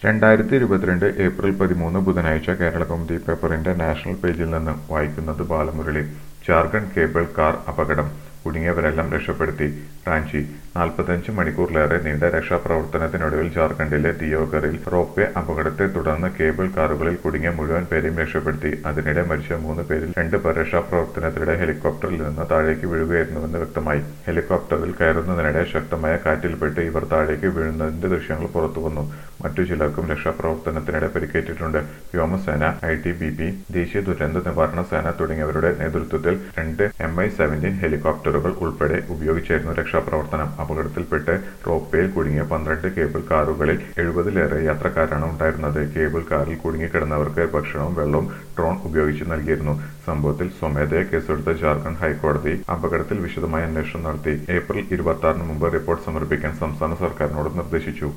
രണ്ടായിരത്തി ഇരുപത്തിരണ്ട് ഏപ്രിൽ പതിമൂന്ന് ബുധനാഴ്ച കേരളകൗമുദി പേപ്പറിന്റെ നാഷണൽ പേജിൽ നിന്ന് വായിക്കുന്നത് ബാലമുരളി ജാർഖണ്ഡ് കേബിൾ കാർ അപകടം കുടുങ്ങിയവരെല്ലാം രക്ഷപ്പെടുത്തി റാഞ്ചി നാൽപ്പത്തഞ്ച് മണിക്കൂറിലേറെ നീണ്ട രക്ഷാപ്രവർത്തനത്തിനൊടുവിൽ ജാർഖണ്ഡിലെ ദിയോഘറിൽ റോപ്വേ അപകടത്തെ തുടർന്ന് കേബിൾ കാറുകളിൽ കുടുങ്ങിയ മുഴുവൻ പേരെയും രക്ഷപ്പെടുത്തി അതിനിടെ മരിച്ച മൂന്ന് പേരിൽ രണ്ട് പേർ രക്ഷാപ്രവർത്തനത്തിനിടെ ഹെലികോപ്റ്ററിൽ നിന്ന് താഴേക്ക് വീഴുകയായിരുന്നുവെന്ന് വ്യക്തമായി ഹെലികോപ്റ്ററിൽ കയറുന്നതിനിടെ ശക്തമായ കാറ്റിൽപ്പെട്ട് ഇവർ താഴേക്ക് വീഴുന്നതിന്റെ ദൃശ്യങ്ങൾ പുറത്തുവന്നു മറ്റു ചിലർക്കും രക്ഷാപ്രവർത്തനത്തിനിടെ പരിക്കേറ്റിട്ടുണ്ട് വ്യോമസേന ഐ ടി ബി പി ദേശീയ ദുരന്ത നിവാരണ സേന തുടങ്ങിയവരുടെ നേതൃത്വത്തിൽ രണ്ട് എം ഐ സെവന്റീൻ ഹെലികോപ്റ്ററുകൾ ഉൾപ്പെടെ ഉപയോഗിച്ചായിരുന്നു രക്ഷാപ്രവർത്തനം അപകടത്തിൽപ്പെട്ട് റോപ്വേയിൽ കുടുങ്ങിയ പന്ത്രണ്ട് കേബിൾ കാറുകളിൽ എഴുപതിലേറെ യാത്രക്കാരാണ് ഉണ്ടായിരുന്നത് കേബിൾ കാറിൽ കുടുങ്ങിക്കിടന്നവർക്ക് ഭക്ഷണവും വെള്ളവും ഡ്രോൺ ഉപയോഗിച്ച് നൽകിയിരുന്നു സംഭവത്തിൽ സ്വമേധയാ കേസെടുത്ത ജാർഖണ്ഡ് ഹൈക്കോടതി അപകടത്തിൽ വിശദമായ അന്വേഷണം നടത്തി ഏപ്രിൽ ഇരുപത്തി ആറിന് മുമ്പ് റിപ്പോർട്ട് സമർപ്പിക്കാൻ സംസ്ഥാന സർക്കാരിനോട് നിർദ്ദേശിച്ചു